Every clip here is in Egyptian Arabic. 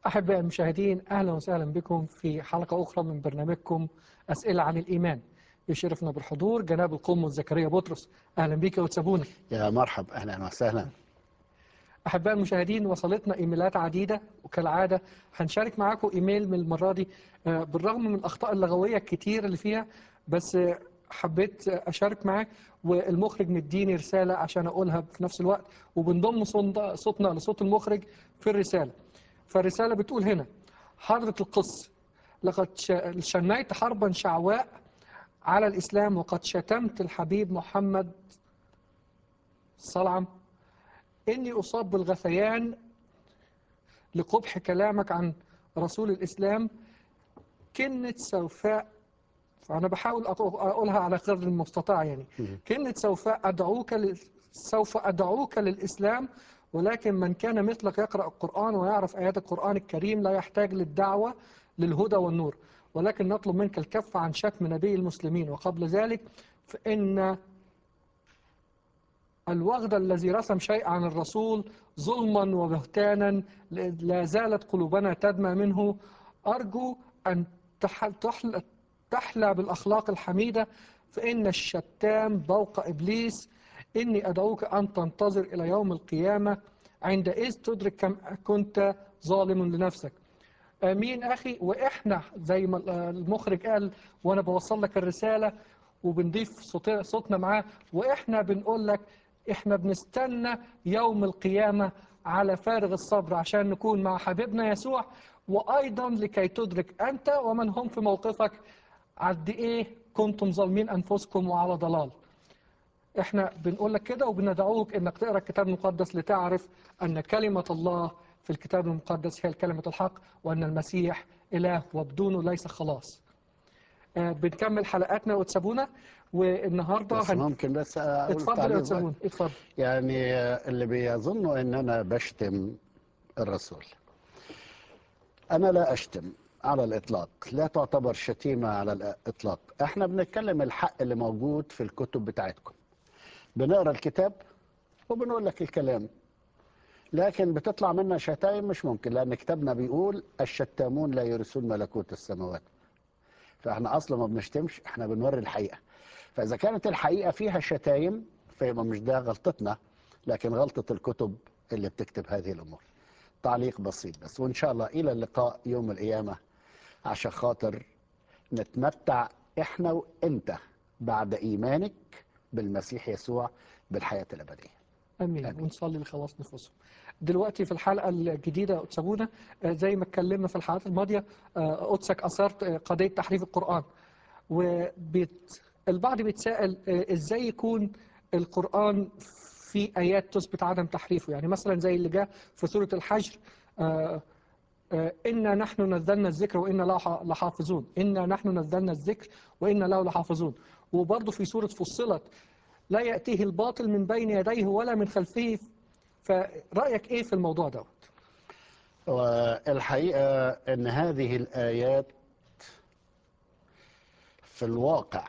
أحباء المشاهدين أهلا وسهلا بكم في حلقة أخرى من برنامجكم أسئلة عن الإيمان يشرفنا بالحضور جناب القمة زكريا بطرس أهلا بك وتسابونا يا مرحب اهلا وسهلا أحباء المشاهدين وصلتنا إيميلات عديدة وكالعادة هنشارك معاكم إيميل من المرة دي آه، بالرغم من الأخطاء اللغوية الكتير اللي فيها بس آه، حبيت آه، أشارك معاك والمخرج مديني رسالة عشان أقولها في نفس الوقت وبنضم صوت- صوتنا لصوت المخرج في الرسالة فالرسالة بتقول هنا حضرة القس لقد ش- شنيت حربا شعواء على الإسلام وقد شتمت الحبيب محمد صلعم إني أصاب بالغثيان لقبح كلامك عن رسول الإسلام كلمة سوفاء فأنا بحاول أقو- أقولها على قدر المستطاع يعني كلمة سوفاء أدعوك لل... سوف أدعوك للإسلام ولكن من كان مثلك يقرأ القرآن ويعرف آيات القرآن الكريم لا يحتاج للدعوة للهدى والنور ولكن نطلب منك الكف عن شتم نبي المسلمين وقبل ذلك فإن الوغد الذي رسم شيء عن الرسول ظلما وبهتانا لا زالت قلوبنا تدمى منه أرجو أن تح- تحل- تحلى بالأخلاق الحميدة فإن الشتام ذوق إبليس إني أدعوك أن تنتظر إلى يوم القيامة عندئذ تدرك كم كنت ظالم لنفسك امين اخي واحنا زي ما المخرج قال وانا بوصل لك الرساله وبنضيف صوت- صوتنا معاه واحنا بنقول لك احنا بنستنى يوم القيامه على فارغ الصبر عشان نكون مع حبيبنا يسوع وايضا لكي تدرك انت ومن هم في موقفك قد ايه كنتم ظالمين انفسكم وعلى ضلال احنا بنقول لك كده وبندعوك انك تقرا الكتاب المقدس لتعرف ان كلمه الله في الكتاب المقدس هي الكلمه الحق وان المسيح اله وبدونه ليس خلاص. آه بنكمل حلقاتنا وتسابونا والنهارده بس ممكن بس اقول اتفضل يا تعليق واحد. وتسابونا اتفضل يعني اللي بيظنوا ان انا بشتم الرسول انا لا اشتم على الاطلاق لا تعتبر شتيمه على الاطلاق احنا بنتكلم الحق اللي موجود في الكتب بتاعتكم بنقرا الكتاب وبنقول لك الكلام لكن بتطلع منا شتايم مش ممكن لان كتابنا بيقول الشتامون لا يرثون ملكوت السماوات فاحنا اصلا ما بنشتمش احنا بنوري الحقيقه فاذا كانت الحقيقه فيها شتايم فيبقى مش ده غلطتنا لكن غلطه الكتب اللي بتكتب هذه الامور تعليق بسيط بس وان شاء الله الى اللقاء يوم القيامه عشان خاطر نتمتع احنا وانت بعد ايمانك بالمسيح يسوع بالحياه الابديه امين آمين. ونصلي لخلاص نفوسهم. دلوقتي في الحلقه الجديده تسابونا آه زي ما اتكلمنا في الحلقات الماضيه آه قدسك اثرت آه قضيه تحريف القران. وبيت البعض بيتساءل آه، ازاي يكون القرآن في آيات تثبت عدم تحريفه يعني مثلا زي اللي جاء في سورة الحجر آه، آه، إنا نحن نزلنا الذكر وإنا له لحافظون إنا نحن نزلنا الذكر وإنا له لحافظون وبرضه في سورة فصلت لا يأتيه الباطل من بين يديه ولا من خلفه فرأيك إيه في الموضوع دوت والحقيقه ان هذه الايات في الواقع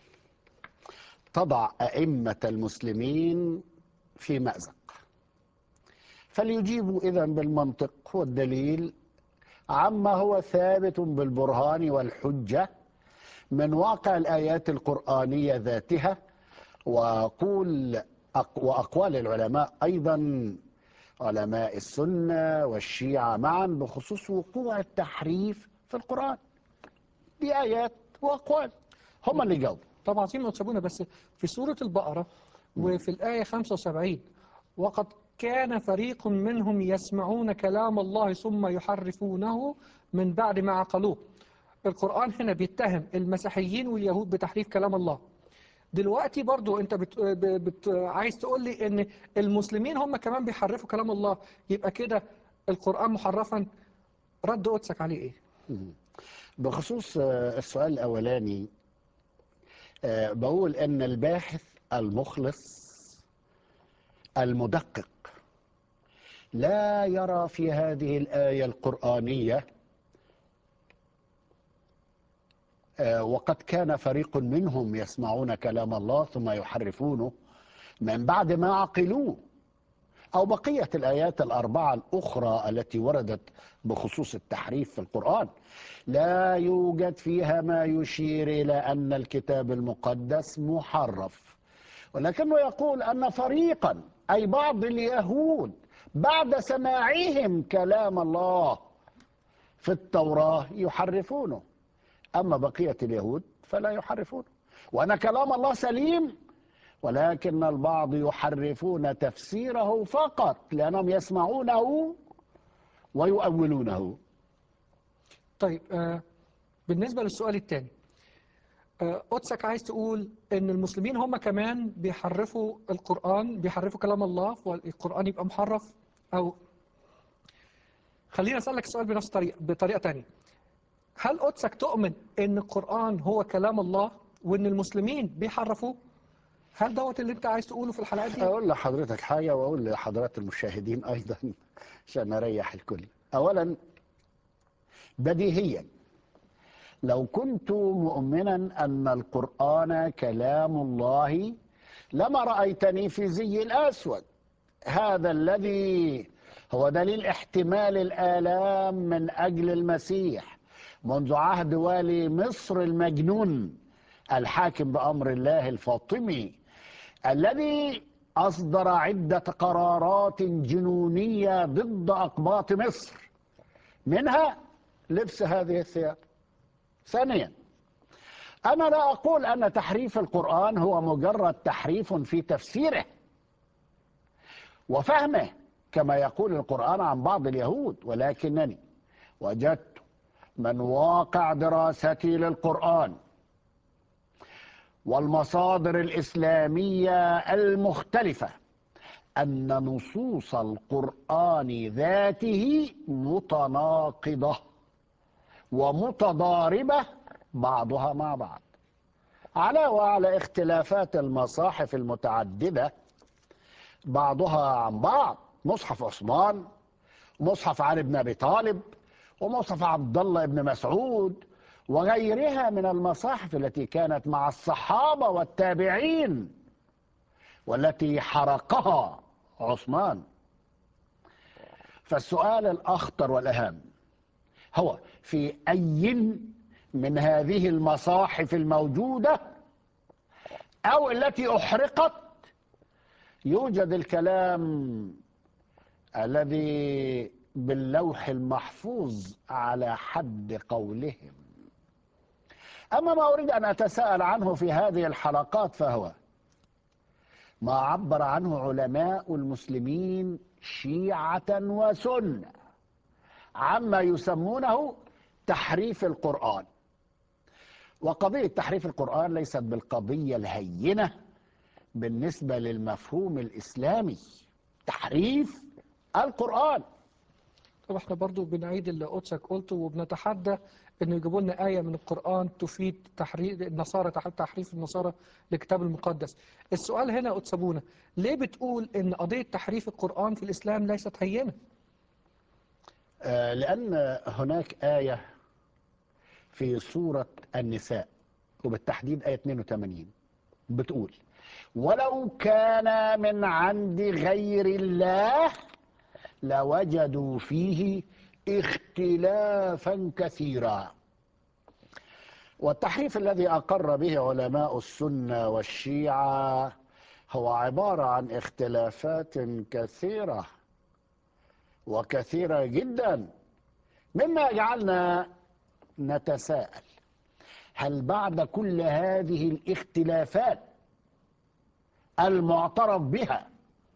تضع ائمه المسلمين في مازق فليجيبوا اذا بالمنطق والدليل عما هو ثابت بالبرهان والحجه من واقع الايات القرانيه ذاتها وقول أق- واقوال العلماء ايضا علماء السنه والشيعه معا بخصوص وقوع التحريف في القران دي ايات واقوال هم اللي جاوبوا طبعا عظيم وتسابونا بس في سورة البقرة وفي الآية 75 وقد كان فريق منهم يسمعون كلام الله ثم يحرفونه من بعد ما عقلوه القرآن هنا بيتهم المسيحيين واليهود بتحريف كلام الله دلوقتي برضو انت بت... ب- بت... عايز تقول لي ان المسلمين هم كمان بيحرفوا كلام الله يبقى كده القرآن محرفا رد قدسك عليه ايه بخصوص آه، السؤال الاولاني آه، بقول ان الباحث المخلص المدقق لا يرى في هذه الايه القرانيه آه، وقد كان فريق منهم يسمعون كلام الله ثم يحرفونه من بعد ما عقلوه أو بقية الآيات الأربعة الأخرى التي وردت بخصوص التحريف في القرآن لا يوجد فيها ما يشير إلى أن الكتاب المقدس محرف ولكنه يقول أن فريقا أي بعض اليهود بعد سماعهم كلام الله في التوراة يحرفونه أما بقية اليهود فلا يحرفونه وأن كلام الله سليم ولكن البعض يحرفون تفسيره فقط لأنهم يسمعونه ويؤولونه طيب آه بالنسبة للسؤال الثاني آه قدسك عايز تقول ان المسلمين هم كمان بيحرفوا القرآن بيحرفوا كلام الله والقرآن يبقى محرف او خليني اسألك السؤال بنفس الطريقة بطريقة تانية هل قدسك تؤمن ان القرآن هو كلام الله وان المسلمين بيحرفوه هل دوت اللي انت عايز تقوله في الحلقات دي أقول لحضرتك حاجة وأقول لحضرات المشاهدين أيضا عشان أريح الكل أولا بديهيا لو كنت مؤمنا أن القرآن كلام الله لما رأيتني في زي الأسود هذا الذي هو دليل احتمال الآلام من أجل المسيح منذ عهد والي مصر المجنون الحاكم بأمر الله الفاطمي الذي أصدر عدة قرارات جنونية ضد أقباط مصر منها لبس هذه الثياب ثانيا أنا لا أقول أن تحريف القرآن هو مجرد تحريف في تفسيره وفهمه كما يقول القرآن عن بعض اليهود ولكنني وجدت من واقع دراستي للقرآن والمصادر الإسلامية المختلفة أن نصوص القرآن ذاته متناقضة ومتضاربة بعضها مع بعض علاوة على اختلافات المصاحف المتعددة بعضها عن بعض مصحف عثمان مصحف علي بن أبي طالب ومصحف عبد الله بن مسعود وغيرها من المصاحف التي كانت مع الصحابة والتابعين والتي حرقها عثمان فالسؤال الأخطر والأهم هو في أي من هذه المصاحف الموجودة أو التي أحرقت يوجد الكلام الذي باللوح المحفوظ على حد قولهم أما ما أريد أن أتساءل عنه في هذه الحلقات فهو ما عبر عنه علماء المسلمين شيعة وسنة عما يسمونه تحريف القرآن وقضية تحريف القرآن ليست بالقضية الهينة بالنسبة للمفهوم الإسلامي تحريف القرآن طب احنا برضو بنعيد اللي قدسك قلته وبنتحدى انه يجيبوا لنا آية من القرآن تفيد تحريف النصارى تحريف النصارى للكتاب المقدس السؤال هنا قدس ابونا ليه بتقول ان قضية تحريف القرآن في الإسلام ليست هينة آه لأن هناك آية في سورة النساء وبالتحديد آية 82 بتقول ولو كان من عند غير الله لوجدوا فيه اختلافا كثيرا والتحريف الذي أقر به علماء السنة والشيعة هو عبارة عن اختلافات كثيرة وكثيرة جدا مما يجعلنا نتساءل هل بعد كل هذه الاختلافات المعترف بها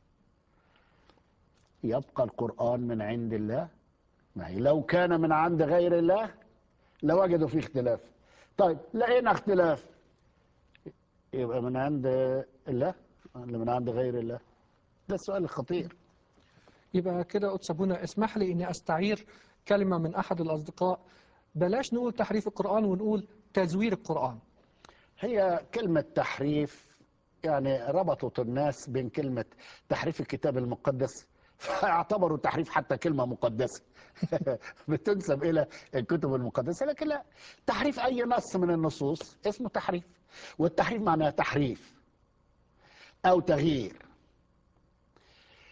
يبقى القرآن من عند الله ما هي لو كان من عند غير الله لوجدوا فيه اختلاف طيب لقينا اختلاف يبقى من عند الله ولا من عند غير الله ده السؤال الخطير يبقى كده قدس ابونا اسمح لي اني استعير كلمة من احد الاصدقاء بلاش نقول تحريف القرآن ونقول تزوير القرآن هي كلمة تحريف يعني ربطت الناس بين كلمة تحريف الكتاب المقدس فاعتبروا التحريف حتى كلمة مقدسة بتنسب إلى الكتب المقدسة لكن لا تحريف أي نص من النصوص اسمه تحريف والتحريف معناه تحريف أو تغيير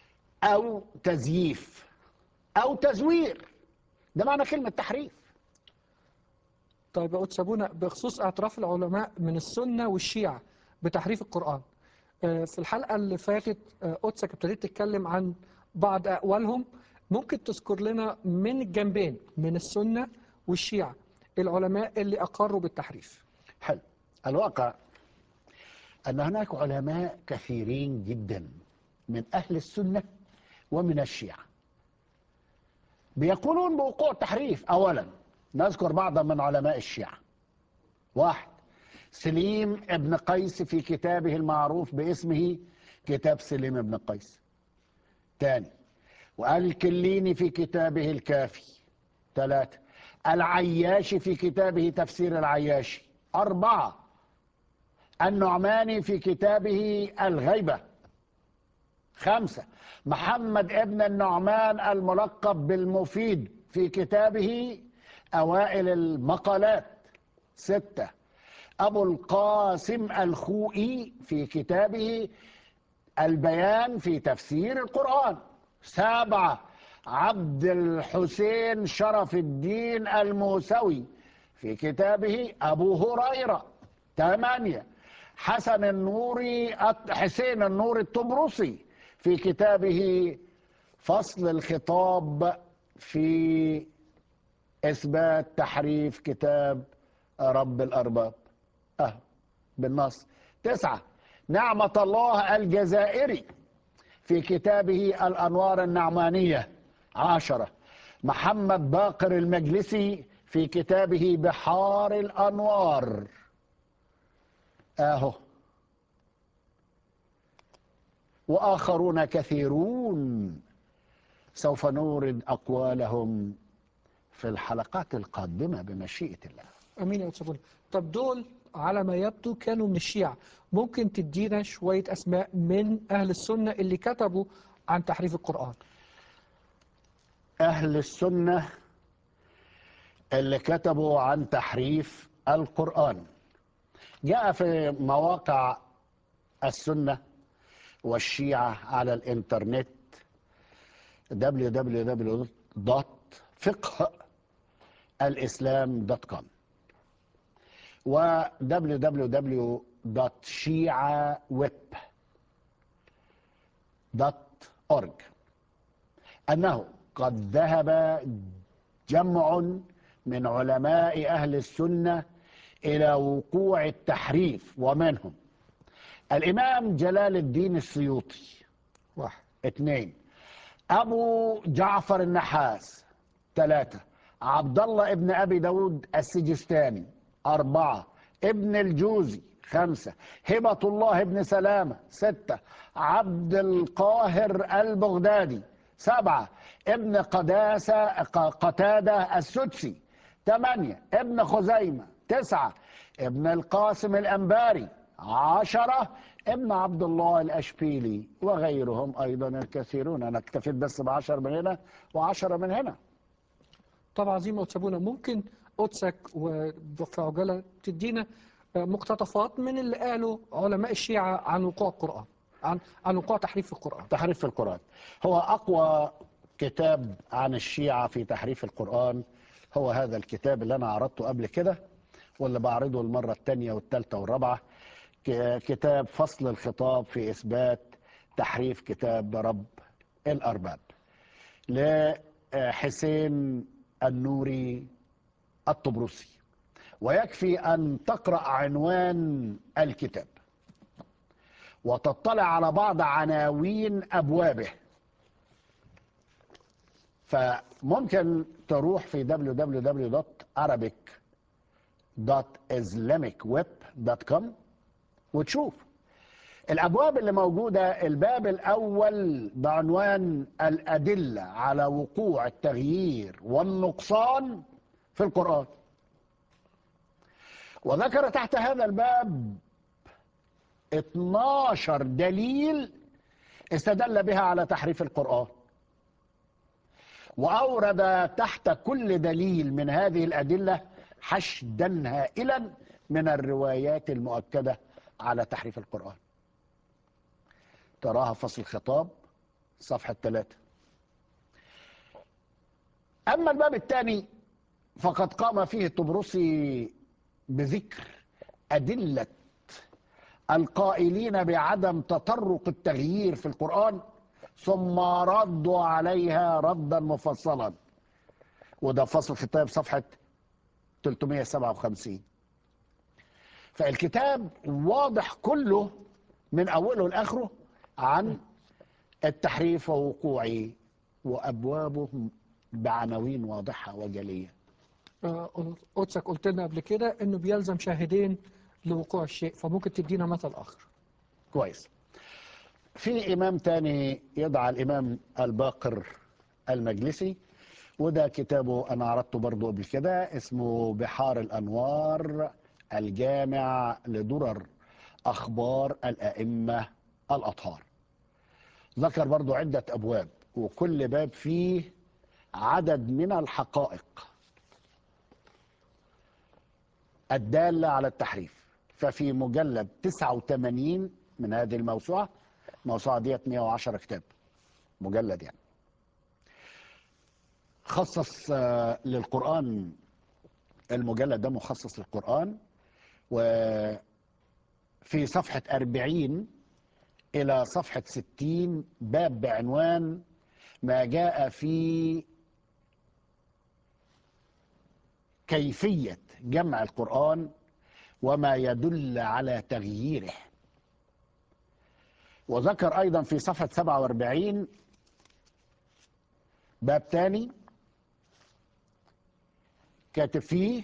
أو تزييف أو تزوير ده معنى كلمة تحريف طيب يا قدس أبونا بخصوص اعتراف العلماء من السنة والشيعة بتحريف القرآن آه، في الحلقة اللي فاتت آه، قدسك ابتديت تتكلم عن بعض أقوالهم ممكن تذكر لنا من الجنبين من السنة والشيعة العلماء اللي أقروا بالتحريف حلو الواقع أن هناك علماء كثيرين جدا من أهل السنة ومن الشيعة بيقولون بوقوع التحريف أولا نذكر بعضا من علماء الشيعة واحد سليم ابن قيس في كتابه المعروف باسمه كتاب سليم ابن قيس ثاني والكليني في كتابه الكافي ثلاثة العياشي في كتابه تفسير العياشي أربعة النعماني في كتابه الغيبة خمسة محمد ابن النعمان الملقب بالمفيد في كتابه أوائل المقالات ستة أبو القاسم الخوئي في كتابه البيان في تفسير القرآن سبعة عبد الحسين شرف الدين الموسوي في كتابه أبو هريرة ثمانية حسن النوري حسين النوري الطبرسي في كتابه فصل الخطاب في إثبات تحريف كتاب رب الأرباب أه بالنص تسعة نعمة الله الجزائري في كتابه الأنوار النعمانية عشرة محمد باقر المجلسي في كتابه بحار الأنوار آهو وآخرون كثيرون سوف نورد أقوالهم في الحلقات القادمة بمشيئة الله أمين يا أستاذ طب دول على ما يبدو كانوا من الشيعة ممكن تدينا شوية أسماء من أهل السنة اللي كتبوا عن تحريف القرآن أهل السنة اللي كتبوا عن تحريف القرآن جاء في مواقع السنة والشيعة على الإنترنت www.fiqhالإسلام.com و www.shiaweb.org أنه قد ذهب جمع من علماء أهل السنة إلى وقوع التحريف ومنهم الإمام جلال الدين السيوطي واحد اثنين أبو جعفر النحاس ثلاثة عبد الله ابن أبي داود السجستاني أربعة ابن الجوزي خمسة هبة الله ابن سلامة ستة عبد القاهر البغدادي سبعة ابن قداسة قتادة السدسي ثمانية ابن خزيمة تسعة ابن القاسم الأنباري عشرة ابن عبد الله الأشبيلي وغيرهم أيضا الكثيرون أنا اكتفيت بس بعشر من هنا وعشرة من هنا طبعا عظيم وتسابونا ممكن قدسك وفي عجالة تدينا مقتطفات من اللي قالوا علماء الشيعة عن وقوع القرآن عن عن وقوع تحريف في القرآن تحريف في القرآن هو أقوى كتاب عن الشيعة في تحريف القرآن هو هذا الكتاب اللي أنا عرضته قبل كده واللي بعرضه المرة الثانية والثالثة والرابعة كتاب فصل الخطاب في إثبات تحريف كتاب رب الأرباب لحسين النوري الطبرسي ويكفي أن تقرأ عنوان الكتاب وتطلع على بعض عناوين أبوابه فممكن تروح في www.arabic.islamicweb.com وتشوف الأبواب اللي موجودة الباب الأول بعنوان الأدلة على وقوع التغيير والنقصان في القرآن وذكر تحت هذا الباب 12 دليل استدل بها على تحريف القرآن وأورد تحت كل دليل من هذه الأدلة حشدا هائلا من الروايات المؤكدة على تحريف القرآن تراها فصل خطاب صفحة ثلاثة أما الباب الثاني فقد قام فيه الطبرسي بذكر أدلة القائلين بعدم تطرق التغيير في القرآن ثم ردوا عليها ردا مفصلا وده فصل خطاب صفحة 357 فالكتاب واضح كله من أوله لآخره عن التحريف ووقوعه وأبوابه بعناوين واضحة وجلية آه، قدسك قلت لنا قبل كده انه بيلزم شاهدين لوقوع الشيء فممكن تدينا مثل اخر كويس في إمام تاني يدعى الإمام الباقر المجلسي وده كتابه أنا عرضته برضو قبل كده اسمه بحار الأنوار الجامع لدرر أخبار الأئمة الأطهار ذكر برضو عدة أبواب وكل باب فيه عدد من الحقائق الدالة على التحريف ففي مجلد 89 من هذه الموسوعة الموسوعة ديت 110 كتاب مجلد يعني خصص آه، للقرآن المجلد ده مخصص للقرآن وفي صفحة 40 إلى صفحة 60 باب بعنوان ما جاء في كيفية جمع القرآن وما يدل على تغييره وذكر أيضا في صفحة 47 باب تاني كاتب فيه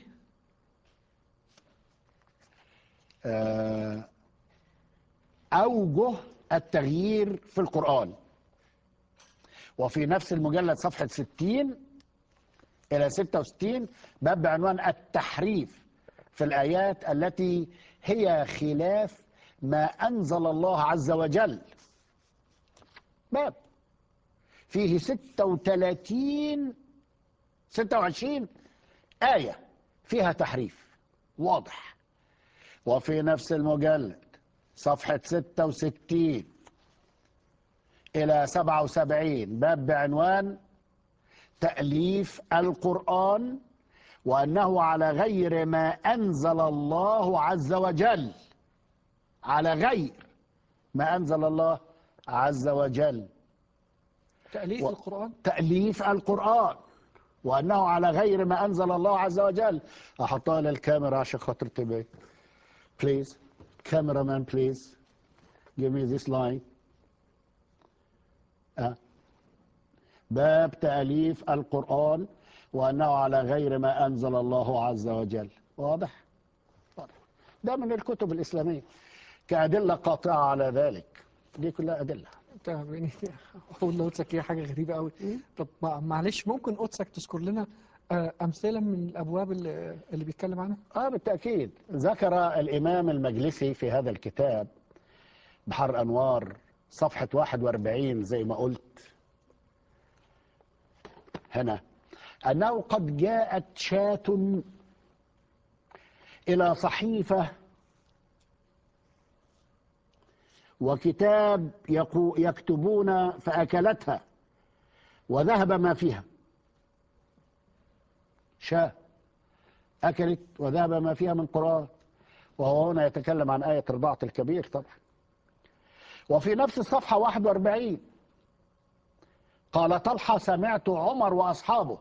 آه، أوجه التغيير في القرآن وفي نفس المجلد صفحة 60 إلى 66 باب بعنوان التحريف في الآيات التي هي خلاف ما أنزل الله عز وجل باب فيه 36 26 آية فيها تحريف واضح وفي نفس المجلد صفحة 66 إلى 77 باب بعنوان تأليف القرآن وأنه على غير ما أنزل الله عز وجل على غير ما أنزل الله عز وجل تأليف و- القرآن تأليف القرآن وأنه على غير ما أنزل الله عز وجل أحطها للكاميرا عشان خاطر تبين بليز كاميرا مان بليز give me this line أه. باب تأليف القرآن وأنه على غير ما أنزل الله عز وجل واضح واضح ده من الكتب الإسلامية كأدلة قاطعة على ذلك دي كلها أدلة طب يعني اقول لقدسك هي حاجه غريبه قوي طب مع- معلش ممكن قدسك تذكر لنا آه، امثله من الابواب اللي, اللي بيتكلم عنها آه بالتأكيد ذكر الإمام المجلسي في هذا الكتاب بحر أنوار صفحة 41 زي ما قلت هنا أنه قد جاءت شاة إلى صحيفة وكتاب يقو يكتبون فأكلتها وذهب ما فيها شاة أكلت وذهب ما فيها من قرآن وهو هنا يتكلم عن آية رضاعة الكبير طبعا وفي نفس الصفحة 41 قال طلحة سمعت عمر وأصحابه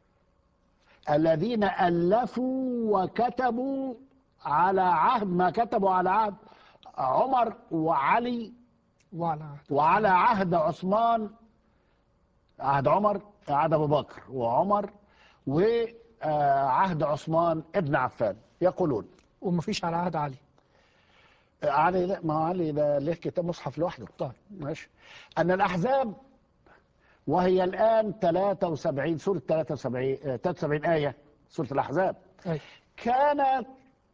الذين ألفوا وكتبوا على عهد ما كتبوا على عهد عمر وعلي وعلى عهد وعلى عهد عثمان عهد عمر عهد ابو بكر وعمر وعهد عثمان ابن عفان يقولون ومفيش على عهد علي علي لا ما هو علي ده له كتاب مصحف لوحده طيب ماشي ان الاحزاب وهي الان 73 سوره 73 آه، 73 ايه سوره الاحزاب اي كانت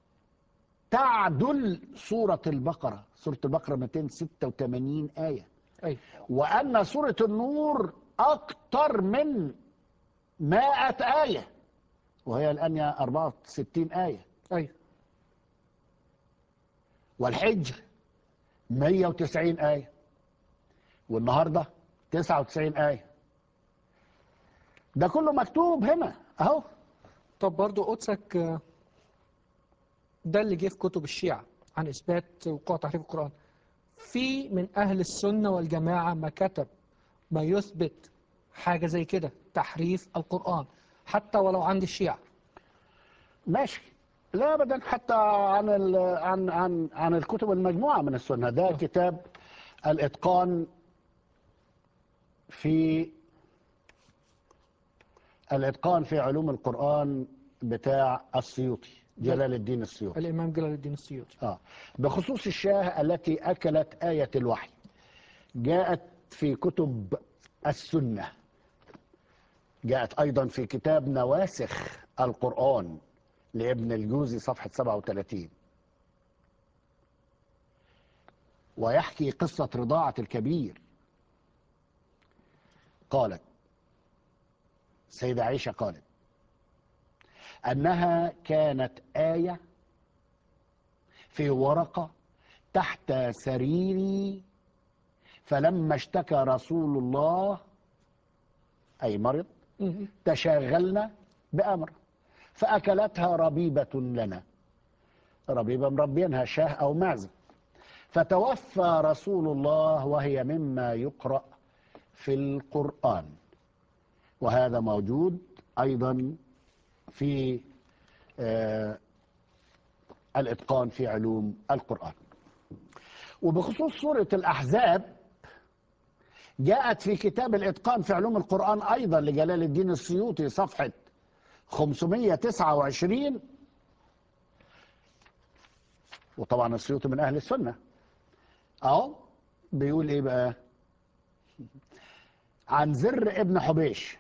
تعدل سوره البقره سوره البقره 286 ايه اي وأن سورة النور أكثر من مائة آية وهي الآن يا 64 آية اي والحجر 190 آية والنهاردة 99 آية ده كله مكتوب هنا أهو طب برضو قدسك آه، ده اللي جه في كتب الشيعة عن إثبات وقوع تحريف القرآن في من أهل السنة والجماعة ما كتب ما يثبت حاجة زي كده تحريف القرآن حتى ولو عند الشيعة ماشي لا ابدا حتى عن ال عن عن عن الكتب المجموعه من السنه ده كتاب الاتقان في الاتقان في علوم القران بتاع السيوطي جلال الدين السيوطي الإمام جلال الدين السيوطي اه بخصوص الشاه التي اكلت ايه الوحي جاءت في كتب السنه جاءت ايضا في كتاب نواسخ القران لابن الجوزي صفحه 37 ويحكي قصه رضاعه الكبير قالت سيده عائشه قالت انها كانت ايه في ورقة تحت سريري فلما اشتكى رسول الله أي مرض مم. تشاغلنا بأمر فأكلتها ربيبة لنا ربيبة مربينها شاه أو معزة فتوفى رسول الله وهي مما يقرأ في القرآن وهذا موجود أيضا في آه الإتقان في علوم القرآن وبخصوص سورة الأحزاب جاءت في كتاب الإتقان في علوم القرآن أيضا لجلال الدين السيوطي صفحة 529 وطبعا السيوطي من أهل السنة أهو بيقول إيه بقى عن زر ابن حبيش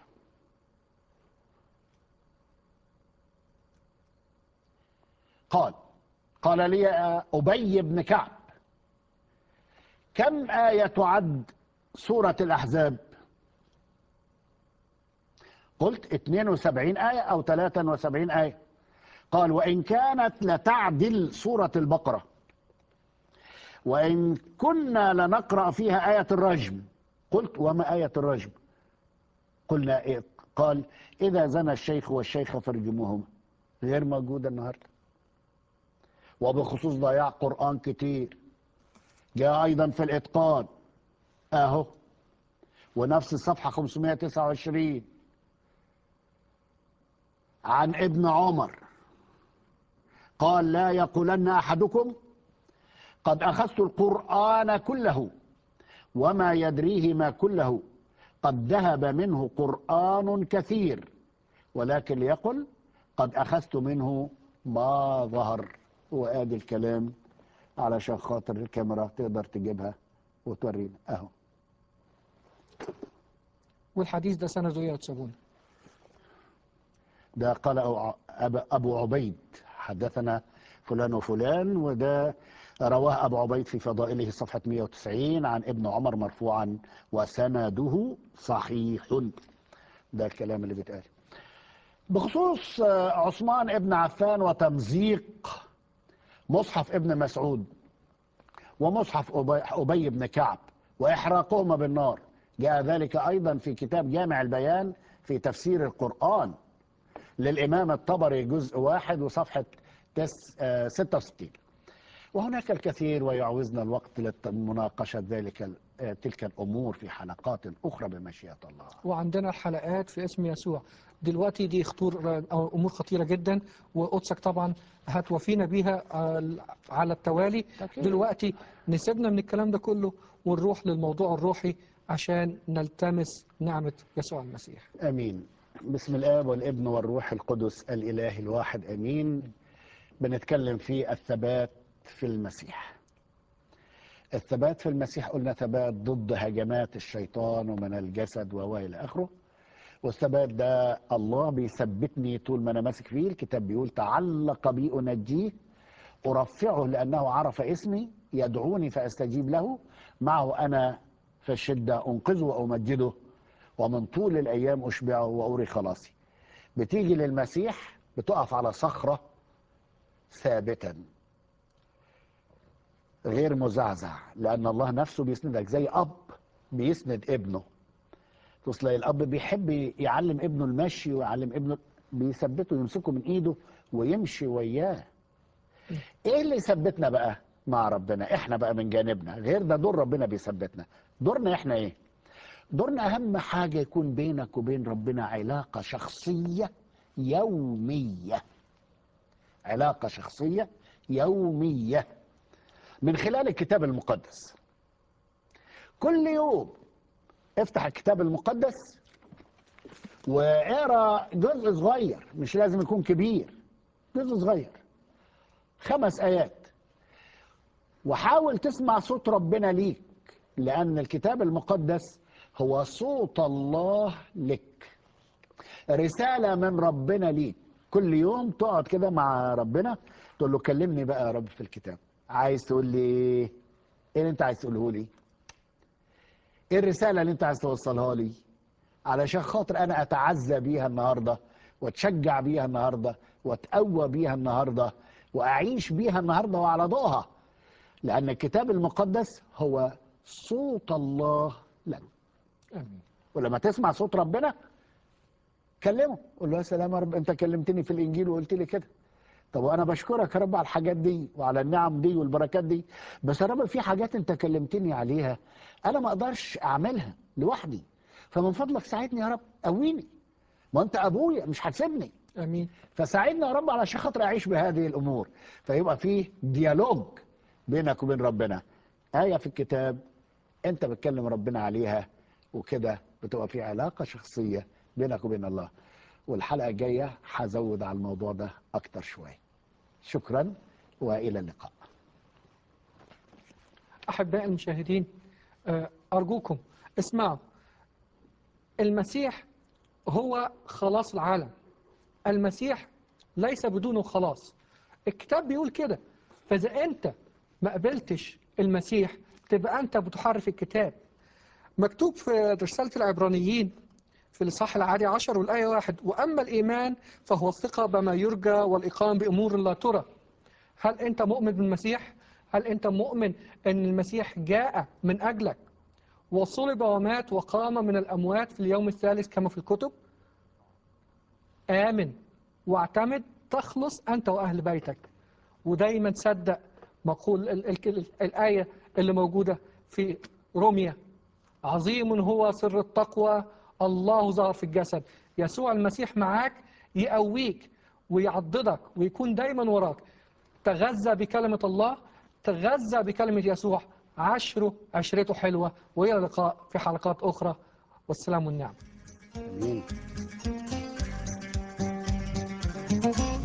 قال قال لي أبي بن كعب كم آية تعد سورة الأحزاب قلت 72 آية أو 73 آية قال وإن كانت لتعدل سورة البقرة وإن كنا لنقرأ فيها آية الرجم قلت وما آية الرجم قلنا إيه؟ قال إذا زنى الشيخ والشيخة فارجموهما غير موجودة النهارده وبخصوص ضياع قرآن كتير جاء أيضا في الإتقان أهو ونفس الصفحة 529 عن ابن عمر قال لا يقولن أحدكم قد أخذت القرآن كله وما يدريه ما كله قد ذهب منه قرآن كثير ولكن ليقل قد أخذت منه ما ظهر وادي الكلام علشان خاطر الكاميرا تقدر تجيبها وتورينا اهو والحديث ده سنده ايه يا تسابون ده قال أو- أب- ابو عبيد حدثنا فلان وفلان وده رواه ابو عبيد في فضائله صفحه 190 عن ابن عمر مرفوعا وسنده صحيح ده الكلام اللي بيتقال بخصوص آه، عثمان ابن عفان وتمزيق مصحف ابن مسعود ومصحف أبي, أبي بن كعب وإحراقهما بالنار جاء ذلك أيضا في كتاب جامع البيان في تفسير القرآن للإمام الطبري جزء واحد وصفحة تس آه 66 وهناك الكثير ويعوزنا الوقت لمناقشة ذلك ال- آه، تلك الأمور في حلقات أخرى بمشيئة الله وعندنا الحلقات في اسم يسوع دلوقتي دي خطور أو امور خطيره جدا وقدسك طبعا هتوفينا بيها آه، على التوالي أكيد. دلوقتي نسيبنا من الكلام ده كله ونروح للموضوع الروحي عشان نلتمس نعمه يسوع المسيح امين بسم الاب والابن والروح القدس الاله الواحد امين بنتكلم في الثبات في المسيح الثبات في المسيح قلنا ثبات ضد هجمات الشيطان ومن الجسد والى اخره والثبات ده الله بيثبتني طول ما انا ماسك فيه الكتاب بيقول تعلق بي انجيه ارفعه لانه عرف اسمي يدعوني فاستجيب له معه انا في الشده انقذه وامجده ومن طول الايام اشبعه واري خلاصي بتيجي للمسيح بتقف على صخره ثابتا غير مزعزع لان الله نفسه بيسندك زي اب بيسند ابنه توصل الاب بيحب يعلم ابنه المشي ويعلم ابنه بيثبته يمسكه من ايده ويمشي وياه ايه اللي يثبتنا بقى مع ربنا احنا بقى من جانبنا غير ده دور ربنا بيثبتنا دورنا احنا ايه دورنا اهم حاجه يكون بينك وبين ربنا علاقه شخصيه يوميه علاقه شخصيه يوميه من خلال الكتاب المقدس كل يوم افتح الكتاب المقدس واقرا جزء صغير مش لازم يكون كبير جزء صغير خمس ايات وحاول تسمع صوت ربنا ليك لان الكتاب المقدس هو صوت الله لك رساله من ربنا ليك كل يوم تقعد كده مع ربنا تقول له كلمني بقى يا رب في الكتاب عايز تقول لي ايه اللي انت عايز تقوله لي ايه الرساله اللي انت عايز توصلها لي علشان خاطر انا اتعزى بيها النهارده واتشجع بيها النهارده واتقوى بيها النهارده واعيش بيها النهارده وعلى ضوءها لان الكتاب المقدس هو صوت الله لنا امين ولما تسمع صوت ربنا كلمه قول له يا سلام يا رب انت كلمتني في الانجيل وقلت لي كده طب وانا بشكرك يا رب على الحاجات دي وعلى النعم دي والبركات دي بس يا رب في حاجات انت كلمتني عليها انا ما اقدرش اعملها لوحدي فمن فضلك ساعدني يا رب قويني ما انت ابويا مش هتسيبني امين فساعدنا يا رب علشان خاطر اعيش بهذه الامور فيبقى فيه ديالوج بينك وبين ربنا ايه في الكتاب انت بتكلم ربنا عليها وكده بتبقى في علاقه شخصيه بينك وبين الله والحلقه الجايه هزود على الموضوع ده اكتر شويه شكرا والى اللقاء أحباء المشاهدين آه، أرجوكم اسمعوا المسيح هو خلاص العالم المسيح ليس بدونه خلاص الكتاب بيقول كده فإذا أنت ما قبلتش المسيح تبقى أنت بتحرف الكتاب مكتوب في رسالة العبرانيين في الإصحاح العادي عشر والآية واحد وأما الإيمان فهو الثقة بما يرجى والإقام بأمور لا ترى هل أنت مؤمن بالمسيح؟ هل أنت مؤمن أن المسيح جاء من أجلك وصلب ومات وقام من الأموات في اليوم الثالث كما في الكتب؟ آمن واعتمد تخلص أنت وأهل بيتك ودايما صدق مقول ال ال ال الآية اللي موجودة في روميا عظيم هو سر التقوى الله ظهر في الجسد يسوع المسيح معاك يقويك ويعضدك ويكون دايما وراك تغذى بكلمة الله تغذى بكلمة يسوع عشره عشرته حلوة وإلى اللقاء في حلقات أخرى والسلام والنعم امين